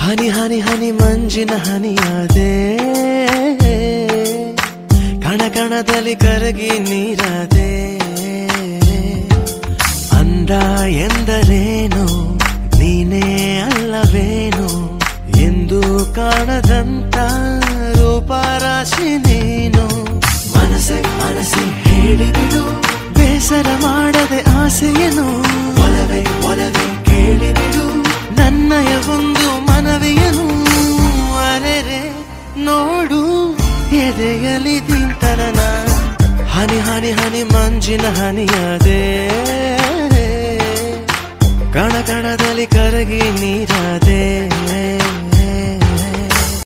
ಹನಿ ಹನಿ ಹನಿ ಮಂಜಿನ ಹನಿಯಾದೆ ಕಣ ಕಣದಲ್ಲಿ ಕರಗಿ ನೀರಾದೆ ಅಂದ ಎಂದರೇನು ನೀನೇ ಅಲ್ಲವೇನು ಎಂದು ಕಾಣದಂತ ರೂಪರಾಶಿ ನೀನು ಮನಸ್ಸೆ ಮನಸ್ಸೆ ಹೇಳಿಬಿಡು ಬೇಸರ ಮಾಡದೆ ಆಸೆಯನು ಒಲವೇ ಒಲವೇ ಕೇಳಿಬಿಡು ನನ್ನಯ ಒಂದು ಮನವಿಯನು ಅರೆರೆ ನೋಡು ಎದೆಯಲಿ ತಿಂತನನ ಹನಿ ಹನಿ ಹನಿ ಮಂಜಿನ ಹನಿಯಾದೆ ಕಣ ಕಣದಲ್ಲಿ ಕರಗಿ ನೀರಾದೆ